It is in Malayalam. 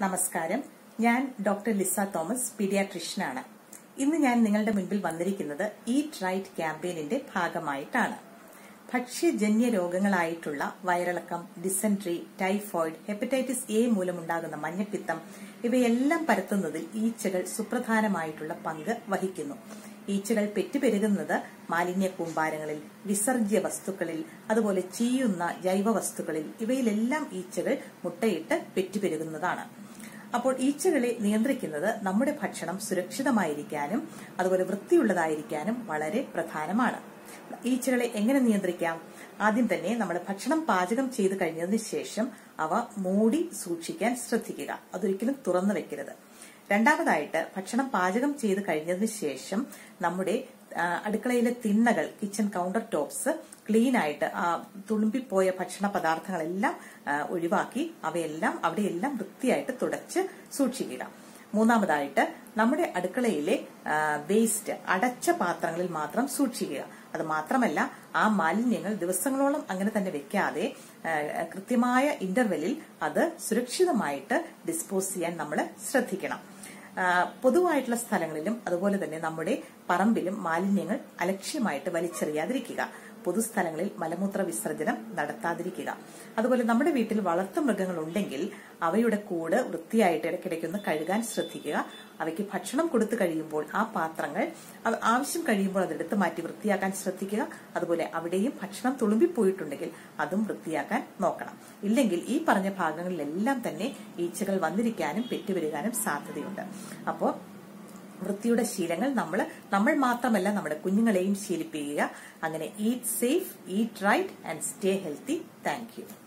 നമസ്കാരം ഞാൻ ഡോക്ടർ ലിസ തോമസ് പീഡിയാട്രിഷ്യനാണ് ഇന്ന് ഞാൻ നിങ്ങളുടെ മുൻപിൽ വന്നിരിക്കുന്നത് ഈറ്റ് റൈറ്റ് ക്യാമ്പയിനിന്റെ ഭാഗമായിട്ടാണ് ഭക്ഷ്യജന്യ രോഗങ്ങളായിട്ടുള്ള വയറിളക്കം ഡിസെൻട്രി ടൈഫോയിഡ് ഹെപ്പറ്റൈറ്റിസ് എ മൂലമുണ്ടാകുന്ന മഞ്ഞപ്പിത്തം ഇവയെല്ലാം പരത്തുന്നതിൽ ഈച്ചകൾ സുപ്രധാനമായിട്ടുള്ള പങ്ക് വഹിക്കുന്നു ഈച്ചകൾ പെറ്റുപെരുകുന്നത് മാലിന്യ കൂമ്പാരങ്ങളിൽ വിസർജ്യ വസ്തുക്കളിൽ അതുപോലെ ചീയുന്ന ജൈവ വസ്തുക്കളിൽ ഇവയിലെല്ലാം ഈച്ചകൾ മുട്ടയിട്ട് പെറ്റുപെരുകുന്നതാണ് അപ്പോൾ ഈച്ചകളെ നിയന്ത്രിക്കുന്നത് നമ്മുടെ ഭക്ഷണം സുരക്ഷിതമായിരിക്കാനും അതുപോലെ വൃത്തിയുള്ളതായിരിക്കാനും വളരെ പ്രധാനമാണ് ഈച്ചകളെ എങ്ങനെ നിയന്ത്രിക്കാം ആദ്യം തന്നെ നമ്മൾ ഭക്ഷണം പാചകം ചെയ്ത് കഴിഞ്ഞതിന് ശേഷം അവ മൂടി സൂക്ഷിക്കാൻ ശ്രദ്ധിക്കുക അതൊരിക്കലും തുറന്നു വെക്കരുത് രണ്ടാമതായിട്ട് ഭക്ഷണം പാചകം ചെയ്ത് കഴിഞ്ഞതിന് ശേഷം നമ്മുടെ ആ, അടുക്കളയിലെ തിണ്ണകൾ കിച്ചൺ കൗണ്ടർ ടോപ്സ് ക്ലീൻ ആയിട്ട് ആ തുളുമ്പിപ്പോയ ഭക്ഷണ പദാർത്ഥങ്ങളെല്ലാം ആ, ഒഴിവാക്കി അവയെല്ലാം അവിടെയെല്ലാം വൃത്തിയായിട്ട് തുടച്ച് സൂക്ഷിക്കുക മൂന്നാമതായിട്ട് നമ്മുടെ അടുക്കളയിലെ വേസ്റ്റ് അടച്ച പാത്രങ്ങളിൽ മാത്രം സൂക്ഷിക്കുക അത് മാത്രമല്ല ആ മാലിന്യങ്ങൾ ദിവസങ്ങളോളം അങ്ങനെ തന്നെ വെക്കാതെ ആ, കൃത്യമായ ഇന്റർവെല്ലിൽ അത് സുരക്ഷിതമായിട്ട് ഡിസ്പോസ് ചെയ്യാൻ നമ്മൾ ശ്രദ്ധിക്കണം ആ, പൊതുവായിട്ടുള്ള സ്ഥലങ്ങളിലും അതുപോലെ തന്നെ നമ്മുടെ പറമ്പിലും മാലിന്യങ്ങൾ അലക്ഷ്യമായിട്ട് വലിച്ചെറിയാതിരിക്കുക പൊതുസ്ഥലങ്ങളിൽ മലമൂത്ര വിസർജനം നടത്താതിരിക്കുക അതുപോലെ നമ്മുടെ വീട്ടിൽ വളർത്തു മൃഗങ്ങൾ ഉണ്ടെങ്കിൽ അവയുടെ കൂട് വൃത്തിയായിട്ട് ഇടയ്ക്കിടയ്ക്കൊന്ന് കഴുകാൻ ശ്രദ്ധിക്കുക അവയ്ക്ക് ഭക്ഷണം കൊടുത്തു കഴിയുമ്പോൾ ആ പാത്രങ്ങൾ അവ ആവശ്യം കഴിയുമ്പോൾ അതെടുത്ത് മാറ്റി വൃത്തിയാക്കാൻ ശ്രദ്ധിക്കുക അതുപോലെ അവിടെയും ഭക്ഷണം തുളുമ്പിപ്പോയിട്ടുണ്ടെങ്കിൽ അതും വൃത്തിയാക്കാൻ നോക്കണം ഇല്ലെങ്കിൽ ഈ പറഞ്ഞ ഭാഗങ്ങളിലെല്ലാം തന്നെ ഈച്ചകൾ വന്നിരിക്കാനും പെറ്റുവരുകാനും സാധ്യതയുണ്ട് അപ്പോൾ വൃത്തിയുടെ ശീലങ്ങൾ നമ്മൾ നമ്മൾ മാത്രമല്ല നമ്മുടെ കുഞ്ഞുങ്ങളെയും ശീലിപ്പിക്കുക അങ്ങനെ eat safe eat right and stay healthy thank U